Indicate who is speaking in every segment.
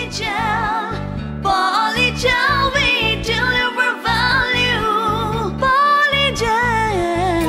Speaker 1: Polygel, Polygel, we deliver value. Polygel,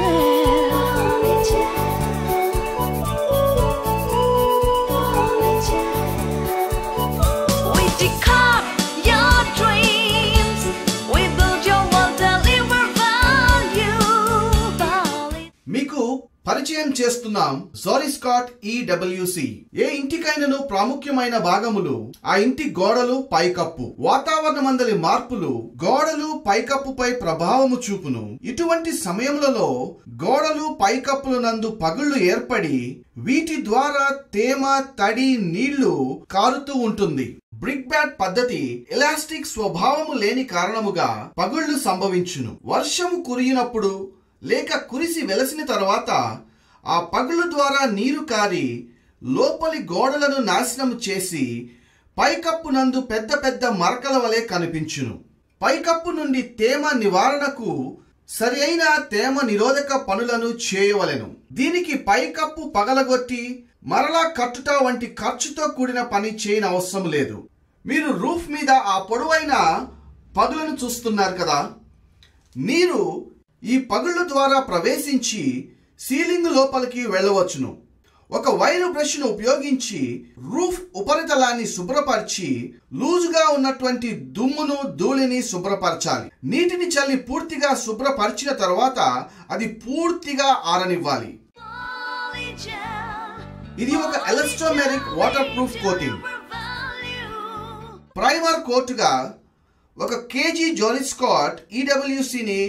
Speaker 1: we decode your dreams. We build your world, deliver value. Poly-
Speaker 2: మీకు పరిచయం చేస్తున్నాం జోరిస్కాట్ EWC ఏ ఇంటికైనను ప్రాముఖ్యమైన భాగములు ఆ ఇంటి గోడలు పైకప్పు వాతావరణమందలి మార్పులు గోడలు పైకప్పుపై ప్రభావము చూపును ఇటువంటి సమయములలో గోడలు పైకప్పుల నందు పగుళ్లు ఏర్పడి వీటి ద్వారా తేమ తడి నీళ్లు కారుతూ ఉంటుంది బ్రిక్ బ్యాట్ పద్ధతి ఎలాస్టిక్ స్వభావము లేని కారణముగా పగుళ్లు సంభవించును వర్షము కురిగినప్పుడు లేక కురిసి వెలసిన తర్వాత ఆ పగులు ద్వారా నీరు కారి లోపలి గోడలను నాశనం చేసి పైకప్పు నందు పెద్ద పెద్ద మరకల వలె కనిపించును పైకప్పు నుండి తేమ నివారణకు సరి అయిన తేమ నిరోధక పనులను చేయవలెను దీనికి పైకప్పు పగలగొట్టి మరలా కట్టుట వంటి ఖర్చుతో కూడిన పని చేయని అవసరం లేదు మీరు రూఫ్ మీద ఆ పొడవైన పగులను చూస్తున్నారు కదా నీరు ఈ పగుళ్ళ ద్వారా ప్రవేశించి సీలింగ్ లోపలికి వెళ్ళవచ్చును ఒక వైరు బ్రష్ను ఉపయోగించి రూఫ్ ఉపరితలాన్ని శుభ్రపరిచి లూజుగా ఉన్నటువంటి దుమ్మును ధూళిని శుభ్రపరచాలి నీటిని చల్లి పూర్తిగా శుభ్రపరిచిన తర్వాత అది పూర్తిగా ఆరనివ్వాలి
Speaker 1: Polygel,
Speaker 2: ఇది ఒక elastomeric water proof coating
Speaker 1: deliver value.
Speaker 2: Primer కోటుగా ఒక కేజీ జోలిస్కాట్ ఈడబ్ల్యూసిని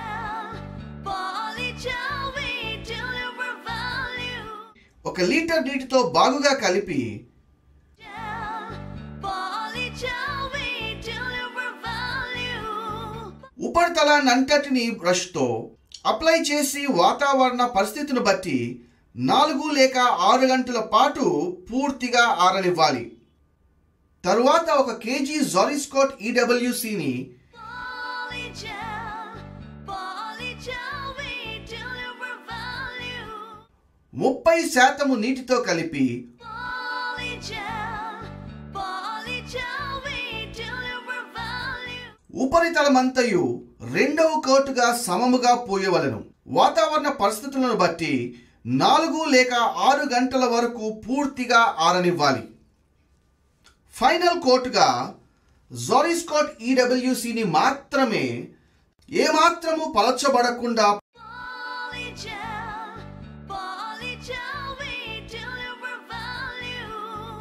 Speaker 1: Polygel, we deliver value.
Speaker 2: ఒక లీటర్ నీటితో బాగుగా కలిపి
Speaker 1: Polygel, we deliver value.
Speaker 2: ఉపరితలాన్నంతటిని బ్రష్తో అప్లై చేసి వాతావరణ పరిస్థితిని బట్టి నాలుగు లేక ఆరు గంటల పాటు పూర్తిగా ఆరనివ్వాలి తరువాత ఒక కేజీ జొరిస్కోట్ ఈడబ్ల్యూసిని
Speaker 1: Polygel, Polygel, we deliver value.
Speaker 2: ముప్పై శాతము నీటితో కలిపి
Speaker 1: Polygel, Polygel, we deliver value.
Speaker 2: ఉపరితలమంతయు రెండవ కోటుగా సమముగా పోయవలెను వాతావరణ పరిస్థితులను బట్టి నాలుగు లేక ఆరు గంటల వరకు పూర్తిగా ఆరనివ్వాలి ఫైనల్ కోటుగా జోరిస్కోట్ ఈడబ్ల్యూసిని మాత్రమే ఏమాత్రము పలచబడకుండా
Speaker 1: Polygel, Polygel, we deliver value.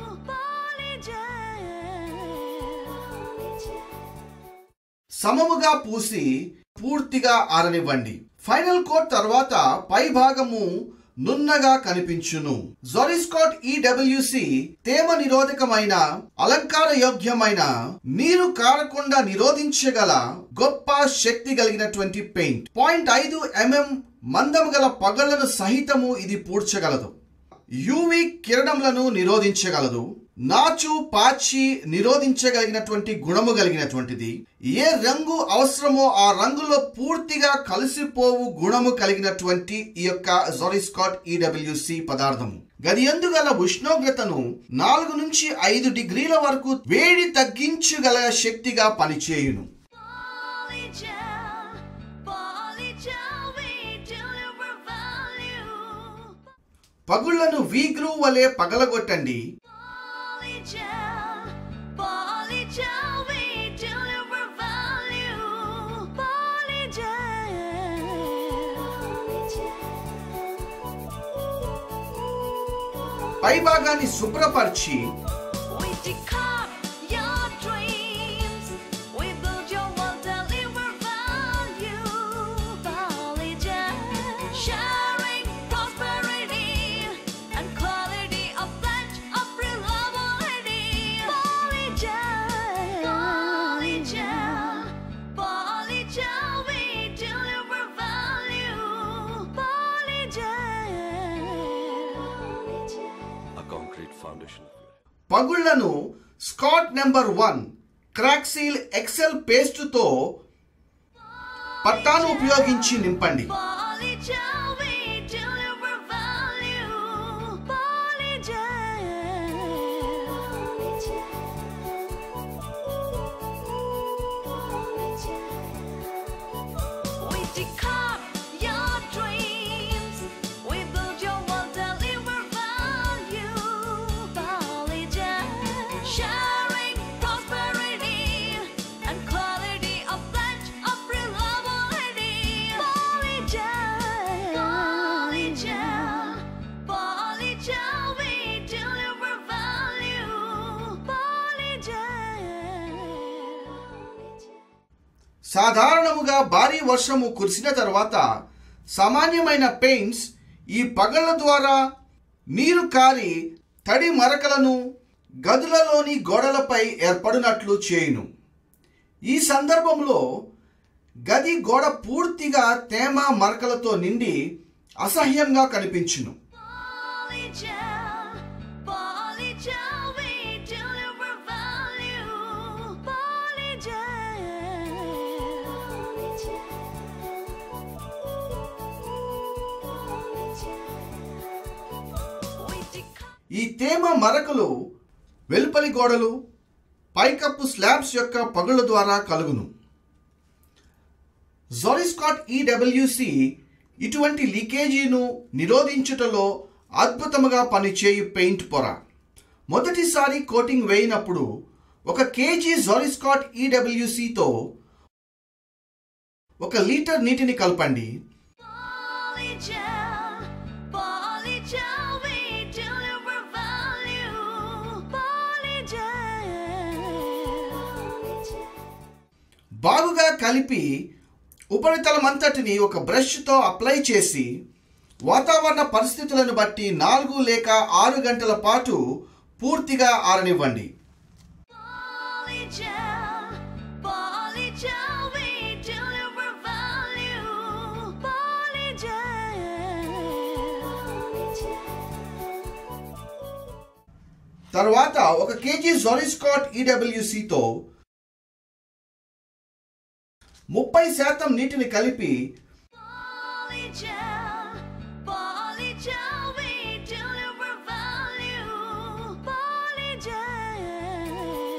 Speaker 1: Polygel.
Speaker 2: సమముగా పూసి పూర్తిగా ఆరనివ్వండి ఫైనల్ కోట్ తర్వాత పై భాగము నున్నగా కనిపించును జొరిస్కాట్ ఈడబ్ల్యూసి తేమ నిరోధకమైన అలంకార యోగ్యమైన నీరు కారకుండా నిరోధించగల గొప్ప శక్తి కలిగినటువంటి పెయింట్ పాయింట్ ఐదు ఎంఎం మందం గల పగళ్లను సహితము ఇది పూడ్చగలదు యూవి కిరణములను నిరోధించగలదు నాచు పాచి నిరోధించగలిగినటువంటి గుణము కలిగినటువంటిది ఏ రంగు అవసరమో ఆ రంగులో పూర్తిగా కలిసిపోవు గుణము కలిగినటువంటి ఈ యొక్క జొరిస్కాట్ ఈడబ్ల్యూసి పదార్థము గది గల ఉష్ణోగ్రతను నాలుగు నుంచి ఐదు డిగ్రీల వరకు వేడి తగ్గించగల శక్తిగా పనిచేయును
Speaker 1: Polygel, Polygel, we deliver value.
Speaker 2: పగుళ్లను వీగ్రూ వలె పగలగొట్టండి
Speaker 1: Polygel, Polygel, we deliver value. Polygel.
Speaker 2: పై భాగాన్ని శుభ్రపరిచి
Speaker 1: We decode your dreams. We build your world, deliver value. Polygel, sharing prosperity and quality of pledge of reliability. Polygel, Polygel, Polygel, we deliver value. Polygel.
Speaker 3: a concrete foundation of your
Speaker 2: పగుళ్లను స్కాట్ number one Crackseal Excel పేస్టుతో పట్టాను ఉపయోగించి నింపండి
Speaker 1: Polygel, we deliver value. Polygel. decode your dreams. We build your world, deliver value. Polygen, sharing prosperity and quality of pledge of reliability. Polygen, Polygen, Polygen, we deliver value. Polygen.
Speaker 2: సాధారణముగా భారీ వర్షము కురిసిన తర్వాత సామాన్యమైన పెయింట్స్ ఈ పగళ్ళ ద్వారా నీరు కారి తడి మరకలను గదులలోని గోడలపై ఏర్పడినట్లు చేయును ఈ సందర్భంలో గది గోడ పూర్తిగా తేమ మరకలతో నిండి అసహ్యంగా కనిపించును
Speaker 1: Polygen, Polygen, we deliver value. Polygen, we decode.
Speaker 2: ఈ తేమ మరకలు వెలుపలి గోడలు పైకప్పు స్లాబ్స్ యొక్క పగుళ్ళ ద్వారా కలుగును జొరిస్కాట్ ఈడబ్ల్యూసి ఇటువంటి లీకేజీను నిరోధించుటలో అద్భుతముగా పనిచేయు పెయింట్ పొర మొదటిసారి కోటింగ్ వేయినప్పుడు ఒక కేజీ జొరిస్కాట్ ఈడబ్ల్యూసితో ఒక లీటర్ నీటిని కలపండి
Speaker 1: Polygen, Polygen, we deliver value. Polygen.
Speaker 2: బాగుగా కలిపి ఉపరితలం అంతటిని ఒక బ్రష్తో అప్లై చేసి వాతావరణ పరిస్థితులను బట్టి నాలుగు లేక ఆరు గంటల పాటు పూర్తిగా ఆరనివ్వండి
Speaker 1: Polygen, Polygen, we deliver value. Polygen.
Speaker 2: తర్వాత ఒక కేజీ జొరిస్కాట్ ఈడబ్ల్యూసితో ముప్పై శాతం నీటిని కలిపి
Speaker 1: Polygen, Polygen, we deliver value. Polygen.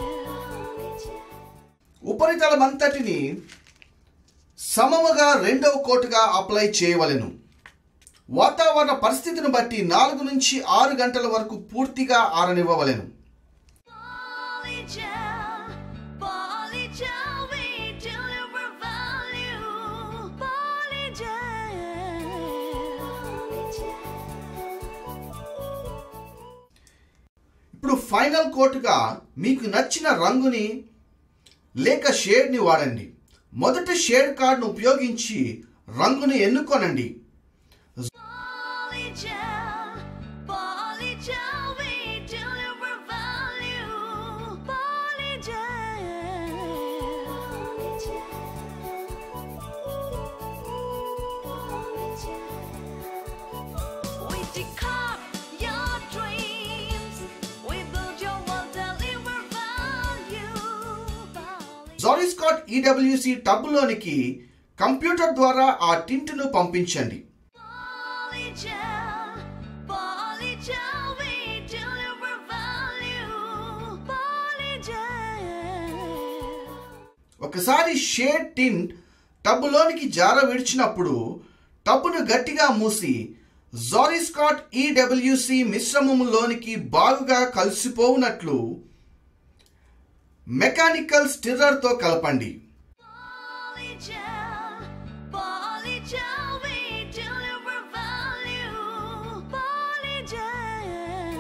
Speaker 2: ఉపరితలం అంతటిని సమముగా రెండవ కోటుగా అప్లై చేయవలెను వాతావరణ పరిస్థితిని బట్టి నాలుగు నుంచి ఆరు గంటల వరకు పూర్తిగా ఆరనివ్వవలెను
Speaker 1: Polygen, Polygen, we deliver value. Polygen.
Speaker 2: ఇప్పుడు ఫైనల్ కోటుగా మీకు నచ్చిన రంగుని లేక షేడ్ని వాడండి మొదట షేడ్ కార్డును ఉపయోగించి రంగుని ఎన్నుకోనండి
Speaker 1: Polygen, Polygen, we deliver value. Polygen. We decode your dreams. We build your world, deliver value. Polygen.
Speaker 2: జారిస్కాట్ ఈడబ్ల్యూసి టబ్లోనికి కంప్యూటర్ ద్వారా ఆ టింట్ను పంపించండి
Speaker 1: Polygen, Polygen, we deliver value. Polygen.
Speaker 2: ఒకసారి షేడ్ టిన్ టబ్బులోనికి జార విడిచినప్పుడు టబ్బును గట్టిగా మూసి జారిస్కాట్ ఈడబ్ల్యూసి మిశ్రమములోనికి బాగుగా కలిసిపోవునట్లు మెకానికల్ స్టిర్రర్తో కలపండి
Speaker 1: Polygen, Polygen, we deliver value. Polygen.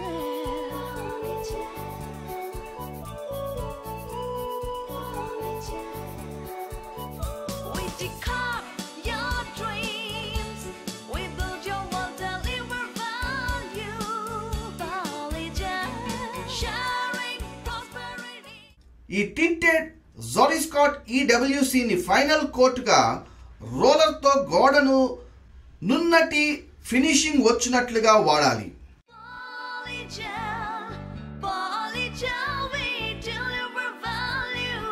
Speaker 1: We decode your dreams. We build your world, deliver value. Polygen, sharing prosperity.
Speaker 2: ఈ టింటెడ్ జారిస్కాట్ ఈడబ్ల్యూసిని ఫైనల్ కోట్గా రోలర్తో గోడను నున్నటి ఫినిషింగ్ వచ్చినట్లుగా వాడాలి
Speaker 1: Polygen, Polygen, we deliver value.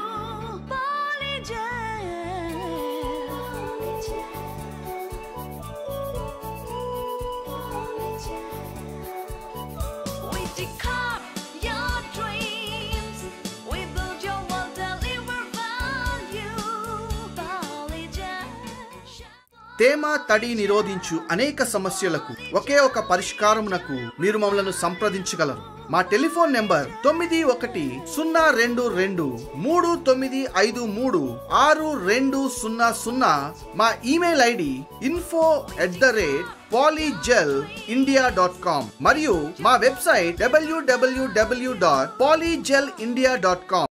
Speaker 1: Polygen. We decode your dreams. We build your world, deliver value. Polygen.
Speaker 2: తేమ తడి నిరోధించు అనేక సమస్యలకు ఒకే ఒక పరిష్కారమునకు మీరు మమ్మలను సంప్రదించగలరు మా టెలిఫోన్ నెంబర్ తొమ్మిది ఒకటి సున్నా రెండు రెండు మూడు తొమ్మిది ఐదు మూడు ఆరు రెండు సున్నా సున్నా మా email ID info at the rate Polygen India dot com మరియు మా website WWW dot Polygen India dot com